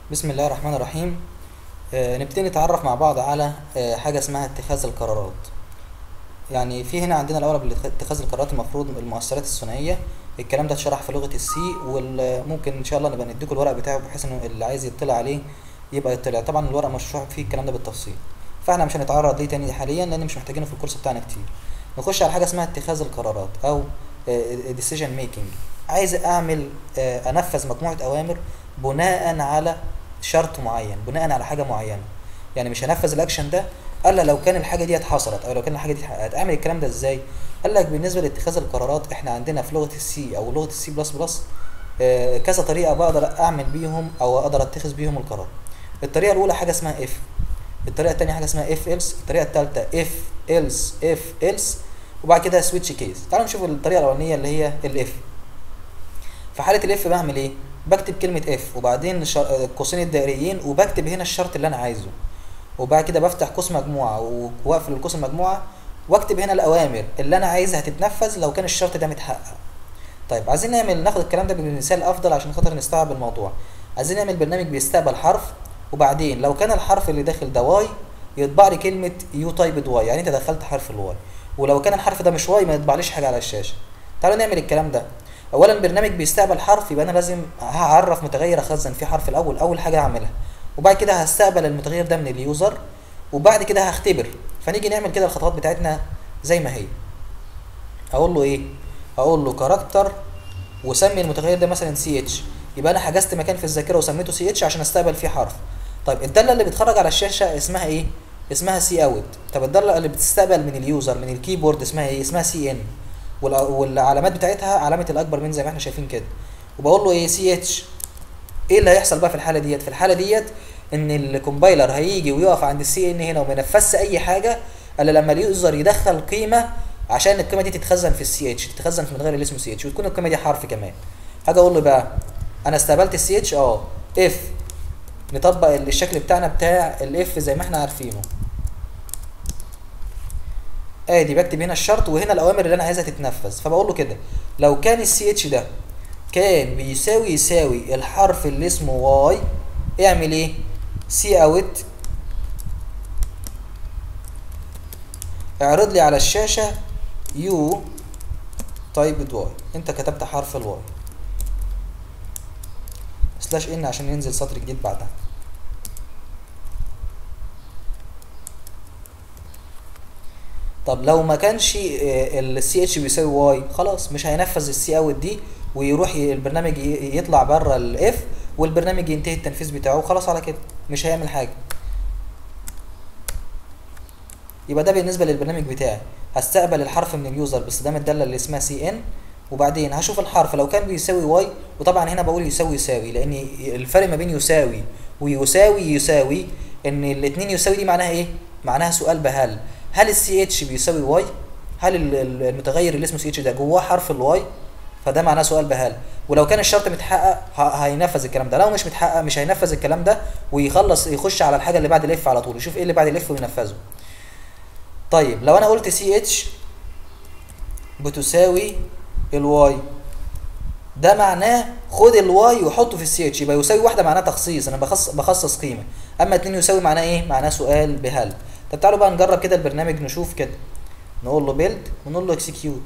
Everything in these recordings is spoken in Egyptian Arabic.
بسم الله الرحمن الرحيم آه، نبتدي نتعرف مع بعض على آه، حاجة اسمها اتخاذ القرارات يعني في هنا عندنا الأول باتخاذ القرارات المفروض المؤثرات الثنائية الكلام ده اتشرح في لغة السي وممكن إن شاء الله نبقى نديكوا الورق بتاعه بحيث إنه اللي عايز يطلع عليه يبقى يطلع طبعا الورق مشروح فيه الكلام ده بالتفصيل فاحنا مش هنتعرض ليه تاني حاليا لأن مش محتاجينه في الكورس بتاعنا كتير نخش على حاجة اسمها اتخاذ القرارات أو decision making عايز أعمل آه، أنفذ مجموعة أوامر بناء على شرط معين بناء على حاجه معينه يعني مش هنفذ الاكشن ده الا لو كان الحاجه دي حصلت او لو كان الحاجه دي اتحققت اعمل الكلام ده ازاي قال لك بالنسبه لاتخاذ القرارات احنا عندنا في لغه السي او لغه السي بلس بلس كذا طريقه بقدر اعمل بيهم او اقدر اتخذ بيهم القرار الطريقه الاولى حاجه اسمها اف الطريقه الثانيه حاجه اسمها اف ايلس الطريقه الثالثه اف ايلس اف ايلس وبعد كده سويتش كيس تعالوا نشوف الطريقه الاولانيه اللي هي الاف في حاله الاف بعمل ايه بكتب كلمة اف وبعدين الشر- القوسين الدائريين وبكتب هنا الشرط اللي انا عايزه وبعد كده بفتح قوس مجموعة و- واقفل القوس المجموعة واكتب هنا الاوامر اللي انا عايزها تتنفذ لو كان الشرط ده متحقق طيب عايزين نعمل ناخد الكلام ده بمثال افضل عشان خاطر نستوعب الموضوع عايزين نعمل برنامج بيستقبل حرف وبعدين لو كان الحرف اللي داخل ده واي يطبع لي كلمة يو تايبد واي يعني انت دخلت حرف الواي ولو كان الحرف ده مش واي ما يطبعليش حاجة على الشاشة تعالوا نعمل الكلام ده اولا برنامج بيستقبل حرف يبقى انا لازم هعرف متغير اخزن فيه حرف الاول اول حاجه هعملها وبعد كده هستقبل المتغير ده من اليوزر وبعد كده هختبر فنيجي نعمل كده الخطوات بتاعتنا زي ما هي اقول له ايه اقول له كاركتر وسمي المتغير ده مثلا سي اتش يبقى انا حجزت مكان في الذاكره وسميته سي اتش عشان استقبل فيه حرف طيب الداله اللي بتخرج على الشاشه اسمها ايه اسمها سي اوت طب الداله اللي بتستقبل من اليوزر من الكيبورد اسمها ايه اسمها سي ان والعلامات بتاعتها علامه الاكبر من زي ما احنا شايفين كده وبقول له ايه سي اتش ايه اللي هيحصل بقى في الحاله ديت في الحاله ديت ان الكومبايلر هيجي ويقف عند السي ان هنا وما ينفذش اي حاجه الا لما اليوزر يدخل قيمه عشان القيمه دي تتخزن في السي اتش تتخزن في المتغير اللي اسمه سي اتش وتكون القيمه دي حرف كمان هاجي اقول له بقى انا استقبلت السي اتش اه اف نطبق الشكل بتاعنا بتاع الاف زي ما احنا عارفينه ادي بكتب هنا الشرط وهنا الاوامر اللي انا عايزها تتنفذ فبقول له كده لو كان السي اتش ده كان بيساوي يساوي الحرف اللي اسمه واي اعمل ايه سي اوت اعرض لي على الشاشه يو تايبد واي انت كتبت حرف الواي سلاش ان عشان ينزل سطر جديد بعدها طب لو ما كانش السي اتش بيساوي واي خلاص مش هينفذ السي اوت دي ويروح ي- البرنامج ي- يطلع بره الاف والبرنامج ينتهي التنفيذ بتاعه وخلاص على كده مش هيعمل حاجه يبقى ده بالنسبه للبرنامج بتاعي هستقبل الحرف من اليوزر باستخدام الداله اللي اسمها سي ان وبعدين هشوف الحرف لو كان بيساوي واي وطبعا هنا بقول يساوي يساوي لان الفرق ما بين يساوي ويساوي يساوي ان الاثنين يساوي دي معناها ايه معناها سؤال بهل هل السي اتش بيساوي واي هل ال- ال- المتغير اللي اسمه سي اتش ده جواه حرف الواي فده معناه سؤال بهل ولو كان الشرط متحقق ه- هينفذ الكلام ده لو مش متحقق مش هينفذ الكلام ده ويخلص يخش على الحاجه اللي بعد الاف على طول يشوف ايه اللي بعد الاف وينفذه طيب لو انا قلت سي اتش بتساوي الواي ده معناه خد الواي وحطه في السي اتش يبقى يساوي واحده معناه تخصيص انا بخصص بخصص قيمه اما اتنين يساوي معناه ايه معناه سؤال بهل طب تعالوا بقى نجرب كده البرنامج نشوف كده نقول له بيلد ونقول له اكسكيوت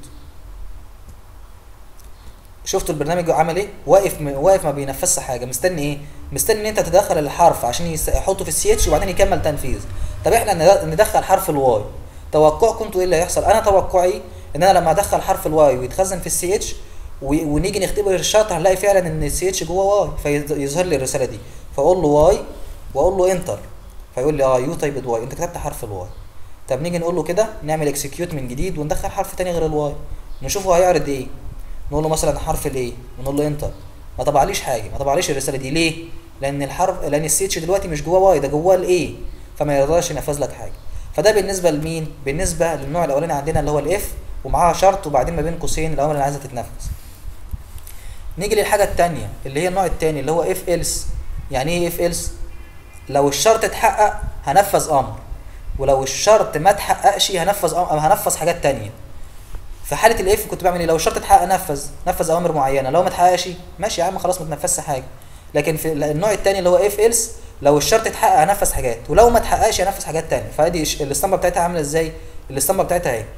شفتوا البرنامج عمل ايه واقف م... واقف ما بينفذش حاجه مستني ايه مستني ان انت تدخل الحرف عشان يس- يحطه في السي اتش وبعدين يكمل تنفيذ طب احنا ند- ندخل حرف الواي توقعكم انتوا ايه اللي هيحصل انا توقعي ان انا لما ادخل حرف الواي ويتخزن في السي اتش ونيجي نختبر الشرط هنلاقي فعلا ان السي اتش جوه واي فيظهر لي الرساله دي فاقول له واي واقول له انتر فيقول لي اه يو تايبد واي انت كتبت حرف الواي طب نيجي نقول له كده نعمل اكسكيوت من جديد وندخل حرف تاني غير الواي نشوفه هيعرض ايه نقول له مثلا حرف الايه ونقول له انتر ما طبعليش حاجه ما طبعليش الرساله دي ليه لان الحرف لان السي اتش دلوقتي مش جواه واي ده جواه الايه فما يقدرش ينفذ لك حاجه فده بالنسبه لمين بالنسبه للنوع الاولاني عندنا اللي هو الاف ومعاها شرط وبعدين ما بين قوسين الاوامر اللي عايزه تتنفذ نيجي للحاجه الثانيه اللي هي النوع الثاني اللي هو اف ايلس يعني ايه اف ايلس لو الشرط اتحقق هنفذ امر ولو الشرط ما اتحققش هنفذ أم... هنفذ حاجات تانية في حاله الاف كنت بعمل ايه لو الشرط اتحقق نفذ نفذ اوامر معينه لو ما اتحققش ماشي يا عم خلاص ما تنفذش حاجه لكن في النوع الثاني اللي هو اف ايلس لو الشرط اتحقق هنفذ حاجات ولو ما اتحققش هنفذ حاجات تانية فادي ش- الاسطمبه بتاعتها عامله ازاي الاسطمبه بتاعتها اهي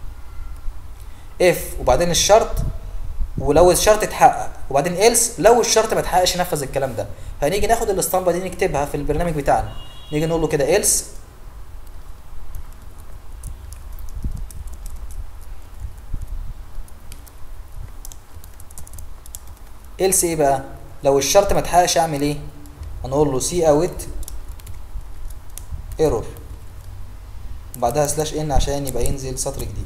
اف وبعدين الشرط ولو الشرط اتحقق وبعدين ايلس لو الشرط ما اتحققش نفذ الكلام ده فهنيجي ناخد الاسطمبه دي نكتبها في البرنامج بتاعنا نيجي نقول له كده ايلس ايلس ايه بقى لو الشرط ما اتحققش اعمل ايه هنقول له سي اوت ايرور وبعدها سلاش ان عشان يبقى ينزل سطر جديد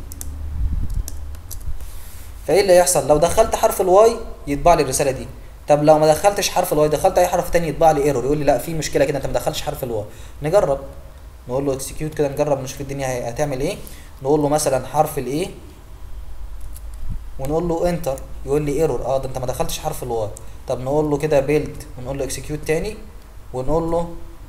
فايه اللي هيحصل لو دخلت حرف الواي يطبع لي الرساله دي طب لو ما دخلتش حرف الواي دخلت اي حرف تاني يطبع لي ايرور يقول لي لا في مشكله كده انت ما دخلتش حرف الواي نجرب نقول له اكسكيوت كده نجرب نشوف الدنيا هي- هتعمل ايه نقول له مثلا حرف الايه ونقول له انتر يقول لي ايرور اه ده انت ما دخلتش حرف الواي طب نقول له كده بيلد ونقول له اكسكيوت تاني ونقول له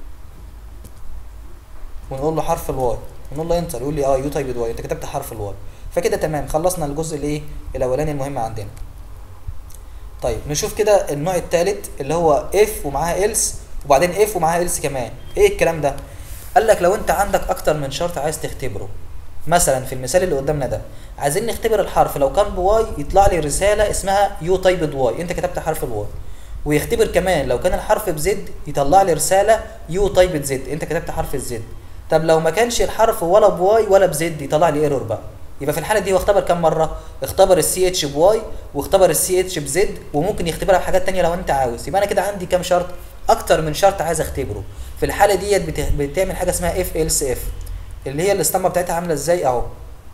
ونقول له حرف الواي ونقول له انتر يقول لي اه يو تايب واي انت كتبت حرف الواي فكده تمام خلصنا الجزء الايه الاولاني المهم عندنا طيب نشوف كده النوع الثالث اللي هو اف ومعاها ايلس وبعدين اف ومعاها ايلس كمان ايه الكلام ده قال لك لو انت عندك اكتر من شرط عايز تختبره مثلا في المثال اللي قدامنا ده عايزين نختبر الحرف لو كان بواي يطلع لي رساله اسمها يو تايبد واي انت كتبت حرف الواي ويختبر كمان لو كان الحرف بزد يطلع لي رساله يو تايبد زد انت كتبت حرف الزد طب لو ما كانش الحرف ولا بواي ولا بزد يطلع لي ايرور بقى يبقى في الحاله دي هو اختبر كام مره اختبر السي اتش بواي واختبر السي اتش بزد وممكن يختبرها بحاجات تانية لو انت عاوز يبقى انا كده عندي كام شرط اكتر من شرط عايز اختبره في الحاله ديت بت- بتعمل حاجه اسمها اف ال اف اللي هي الاسطمبه بتاعتها عامله ازاي اهو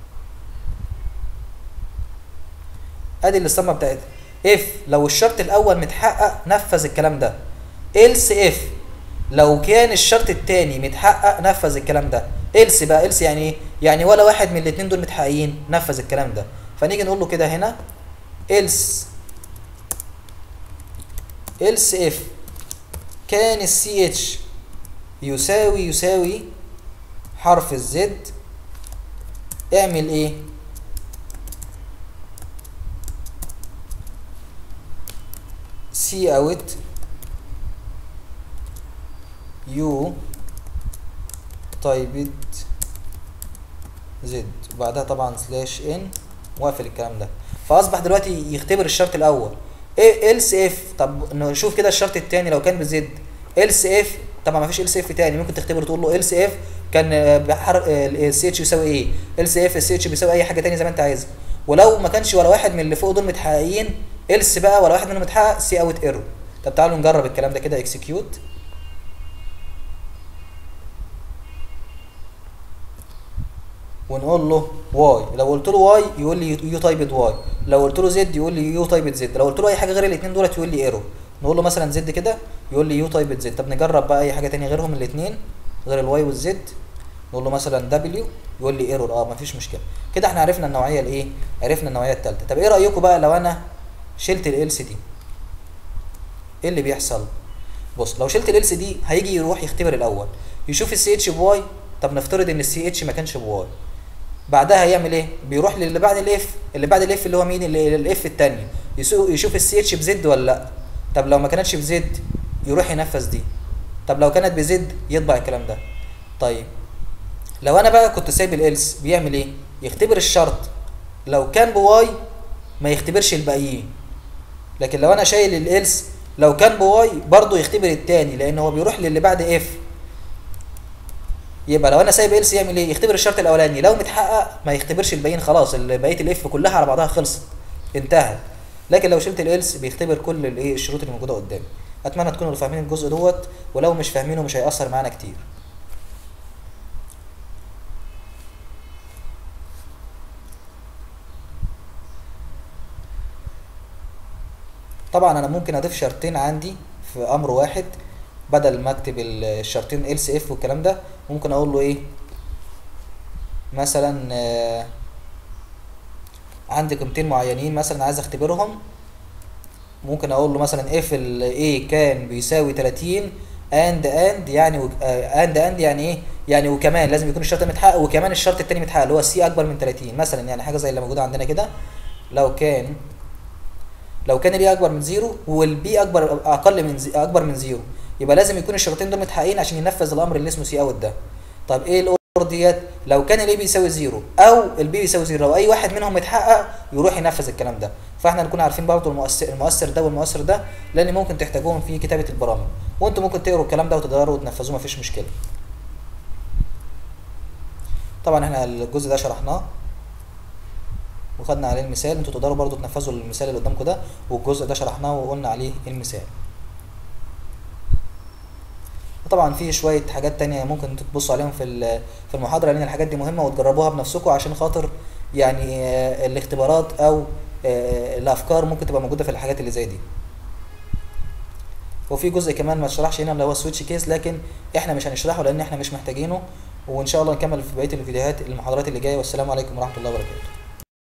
ادي الاسطمبه بتاعتها اف لو الشرط الاول متحقق نفذ الكلام ده else اف لو كان الشرط التاني متحقق نفذ الكلام ده else بقى else يعني ايه يعني ولا واحد من الاتنين دول متحققين نفذ الكلام ده فنيجي نقول له كده هنا else else if كان السي اتش يساوي يساوي حرف الزد اعمل ايه سي اوت يو تايبت زد وبعدها طبعا سلاش ان واقفل الكلام ده فاصبح دلوقتي يختبر الشرط الاول ايه else اف طب نشوف كده الشرط الثاني لو كان بزد else اف طبعا ما فيش else اف تاني ممكن تختبر تقول له else اف كان آه، بحر السي اتش يساوي ايه else اف السي اتش بيساوي اي حاجه تانية زي ما انت عايزها ولو ما كانش ولا واحد من اللي فوق دول متحققين else بقى ولا واحد منهم متحقق سي اوت ايرور طب تعالوا نجرب الكلام ده كده اكسكيوت ونقول له واي لو قلت له واي يقول لي يو تايبد واي لو قلت له زد يقول لي يو تايبد زد لو قلت له اي حاجه غير الاثنين دولت يقول لي ايرور نقول له مثلا زد كده يقول لي يو تايبد زد طب نجرب بقى اي حاجه تانية غيرهم الاثنين غير الواي والزد نقول له مثلا دبليو يقول لي ايرور اه مفيش مشكله كده احنا عرفنا النوعيه الايه عرفنا النوعيه الثالثه طب ايه رايكم بقى لو انا شلت ال سي دي ايه اللي بيحصل بص لو شلت ال دي هيجي يروح يختبر الاول يشوف السي اتش بواي طب نفترض ان السي اتش ما كانش بواي بعدها هيعمل ايه بيروح للي بعد الاف اللي بعد الاف اللي هو مين اللي الاف الثانيه يشوف السي اتش بزد ولا لا طب لو ما كانتش بزد يروح ينفذ دي طب لو كانت بزد يطبع الكلام ده طيب لو انا بقى كنت سايب الالس بيعمل ايه يختبر الشرط لو كان بواي ما يختبرش الباقيين لكن لو انا شايل الالس لو كان بواي برضه يختبر التاني لان هو بيروح للي بعد اف يبقى لو انا سايب الس يعمل ايه يختبر الشرط الاولاني لو متحقق ما يختبرش الباقيين خلاص اللي بقيه الاف كلها على بعضها خلصت انتهت لكن لو شلت الالس بيختبر كل الايه الشروط اللي موجوده قدامي اتمنى تكونوا فاهمين الجزء دوت ولو مش فاهمينه مش هيأثر معانا كتير طبعا انا ممكن اضيف شرطين عندي في امر واحد بدل ما اكتب الشرطين ال سي اف والكلام ده ممكن اقول له ايه مثلا آه، عندي قيمتين معينين مثلا عايز اختبرهم ممكن اقول له مثلا اف ال A كان بيساوي 30 اند اند يعني اند اند يعني ايه يعني وكمان لازم يكون الشرط متحقق وكمان الشرط التاني متحقق اللي هو السي اكبر من 30 مثلا يعني حاجه زي اللي موجوده عندنا كده لو كان لو كان الاي اكبر من زيرو والبي اكبر اقل من زي اكبر من زيرو يبقى لازم يكون الشرطين دول متحققين عشان ينفذ الامر اللي اسمه سي اوت ده طب ايه الاوردر ديت لو كان الاي بيساوي زيرو او البي بيساوي زيرو لو اي واحد منهم متحقق يروح ينفذ الكلام ده فاحنا نكون عارفين برضه المؤثر المؤثر ده والمؤثر ده لان ممكن تحتاجوهم في كتابه البرامج وانتم ممكن تقروا الكلام ده وتقدروا تنفذوه مفيش مشكله طبعا احنا الجزء ده شرحناه وخدنا عليه المثال انتوا تقدروا برضو تنفذوا المثال اللي قدامكم ده والجزء ده شرحناه وقلنا عليه المثال طبعا في شويه حاجات تانية ممكن تبصوا عليهم في ال- في المحاضره لان الحاجات دي مهمه وتجربوها بنفسكم عشان خاطر يعني آه، الاختبارات او آه، الافكار ممكن تبقى موجوده في الحاجات اللي زي دي وفي جزء كمان ما اتشرحش هنا اللي هو السويتش كيس لكن احنا مش هنشرحه لان احنا مش محتاجينه وان شاء الله نكمل في بقيه الفيديوهات المحاضرات اللي جايه والسلام عليكم ورحمه الله وبركاته